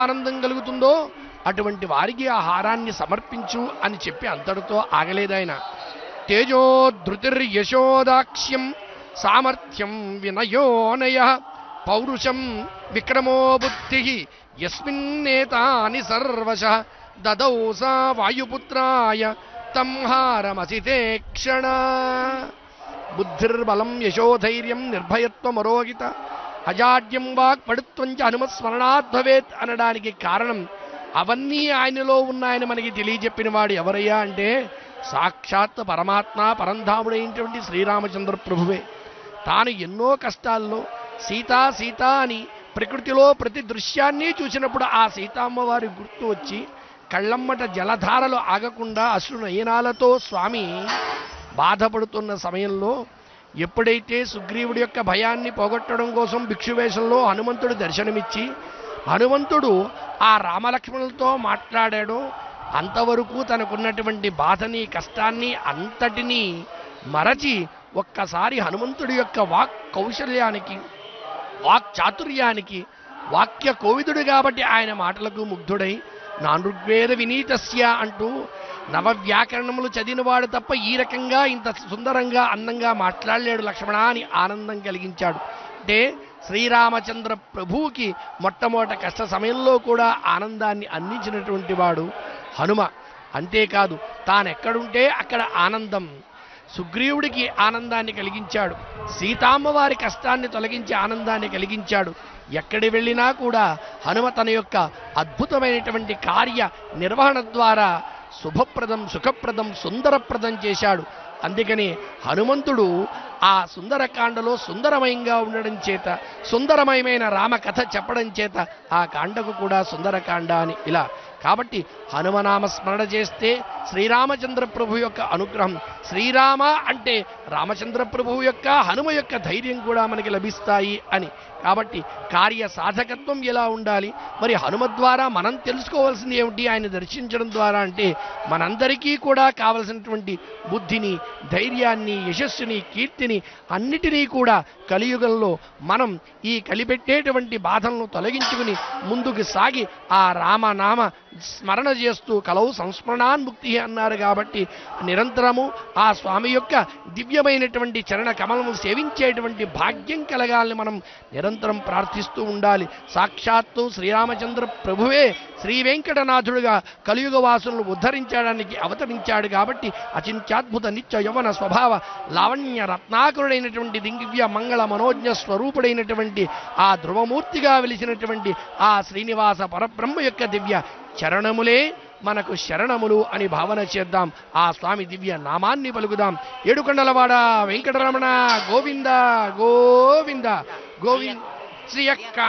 ఆనందం కలుగుతుందో అటువంటి వారికి ఆ హారాన్ని సమర్పించు అని చెప్పి అంతటితో ఆగలేదాయన తేజో ధృతిర్యశోదాక్ష్యం సామర్థ్యం వినయోనయ పౌరుషం విక్రమో బుద్ధి యస్మిన్నేతాని సర్వశ దదౌ సా వాయుపుత్రాయ తం హారమసితే క్షణ బుద్ధిర్బలం యశోధైర్యం నిర్భయత్వమరోగిత అజాడ్యం వాక్ పడుత్వం చ హనుమస్మరణాత్ భవేత్ అనడానికి కారణం అవన్నీ ఆయనలో ఉన్నాయని మనకి తెలియజెప్పిన వాడు ఎవరయ్యా అంటే సాక్షాత్ పరమాత్మ పరంధాముడైనటువంటి శ్రీరామచంద్ర ప్రభువే తాను ఎన్నో కష్టాల్లో సీతా సీత అని ప్రకృతిలో ప్రతి దృశ్యాన్ని చూసినప్పుడు ఆ సీతామ్మవారి గుర్తు వచ్చి కళ్ళమ్మట జలధారలు ఆగకుండా అశ్రు నయనాలతో స్వామి బాధపడుతున్న సమయంలో ఎప్పుడైతే సుగ్రీవుడి యొక్క భయాన్ని పోగొట్టడం కోసం భిక్షువేషంలో హనుమంతుడు దర్శనమిచ్చి హనుమంతుడు ఆ రామలక్ష్మణులతో మాట్లాడాడో అంతవరకు తనకున్నటువంటి బాధని కష్టాన్ని అంతటినీ మరచి ఒక్కసారి హనుమంతుడి యొక్క వాక్ కౌశల్యానికి వాక్ చాతుర్యానికి వాక్య కోవిదుడు కాబట్టి ఆయన మాటలకు ముగ్ధుడై నానృగ్వేద వినీతస్య అంటూ నవ వ్యాకరణములు చదివినవాడు తప్ప ఈ రకంగా ఇంత సుందరంగా అందంగా మాట్లాడలేడు లక్ష్మణ అని ఆనందం కలిగించాడు అంటే శ్రీరామచంద్ర ప్రభువుకి మొట్టమొదట కష్ట సమయంలో కూడా ఆనందాన్ని అందించినటువంటి వాడు హనుమ అంతేకాదు తానెక్కడుంటే అక్కడ ఆనందం సుగ్రీవుడికి ఆనందాన్ని కలిగించాడు సీతామ్మవారి కష్టాన్ని తొలగించి ఆనందాన్ని కలిగించాడు ఎక్కడి వెళ్ళినా కూడా హనుమ తన యొక్క అద్భుతమైనటువంటి కార్య నిర్వహణ ద్వారా శుభప్రదం సుఖప్రదం సుందరప్రదం చేశాడు అందుకని హనుమంతుడు ఆ సుందరకాండలో సుందరమయంగా ఉండడం చేత సుందరమయమైన రామకథ చెప్పడం చేత ఆ కాండకు కూడా సుందరకాండ అని ఇలా కాబట్టి హనుమనామ స్మరణ చేస్తే శ్రీరామచంద్ర ప్రభు యొక్క అనుగ్రహం శ్రీరామ అంటే రామచంద్ర ప్రభువు యొక్క హనుమ యొక్క ధైర్యం కూడా మనకి లభిస్తాయి అని కాబట్టి కార్య సాధకత్వం ఎలా ఉండాలి మరి హనుమ ద్వారా మనం తెలుసుకోవాల్సింది ఏమిటి ఆయన దర్శించడం ద్వారా అంటే మనందరికీ కూడా కావలసినటువంటి బుద్ధిని ధైర్యాన్ని యశస్సుని కీర్తిని అన్నిటినీ కూడా కలియుగంలో మనం ఈ కలిపెట్టేటువంటి బాధలను తొలగించుకుని ముందుకు సాగి ఆ రామనామ స్మరణ చేస్తూ కలవు సంస్మరణాన్ముక్తి అన్నారు కాబట్టి నిరంతరము ఆ స్వామి యొక్క దివ్యమైనటువంటి చరణ కమలము సేవించేటువంటి భాగ్యం కలగాలని మనం నిరంతరం ప్రార్థిస్తూ ఉండాలి సాక్షాత్తు శ్రీరామచంద్ర ప్రభువే శ్రీ వెంకటనాథుడుగా కలియుగ వాసులను ఉద్ధరించడానికి అవతరించాడు కాబట్టి అచింత్యాద్భుత నిత్య యవన స్వభావ లావణ్య రత్నాకరుడైనటువంటి దింగివ్య మంగళ మనోజ్ఞ స్వరూపుడైనటువంటి ఆ ధ్రువమూర్తిగా వెలిసినటువంటి ఆ శ్రీనివాస పరబ్రహ్మ యొక్క దివ్య చరణములే మనకు శరణములు అని భావన చేద్దాం ఆ స్వామి దివ్య నామాన్ని పలుకుదాం ఏడుకొండలవాడ వెంకటరమణ గోవింద గోవింద గోవింద శ్రీ యొక్క